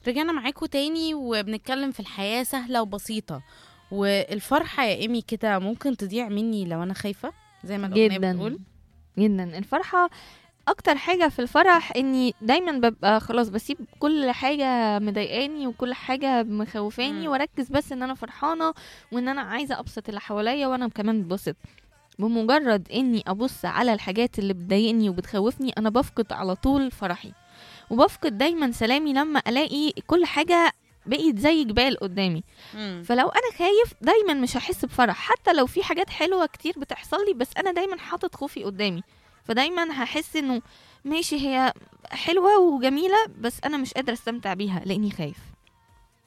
رجعنا معاكم تاني وبنتكلم في الحياة سهلة وبسيطة والفرحة يا إيمي كده ممكن تضيع مني لو أنا خايفة زي ما الأغنية جدا بتقول جدا الفرحة اكتر حاجة في الفرح اني دايما ببقى خلاص بسيب كل حاجة مضايقاني وكل حاجة مخوفاني مم. واركز بس ان انا فرحانة وان انا عايزة ابسط اللي حواليا وانا كمان ببسط بمجرد اني ابص على الحاجات اللي بتضايقني وبتخوفني انا بفقد على طول فرحي وبفقد دايما سلامي لما الاقي كل حاجة بقيت زي جبال قدامي مم. فلو انا خايف دايما مش هحس بفرح حتى لو في حاجات حلوه كتير بتحصل لي بس انا دايما حاطط خوفي قدامي فدايما هحس انه ماشي هي حلوه وجميله بس انا مش قادره استمتع بيها لاني خايف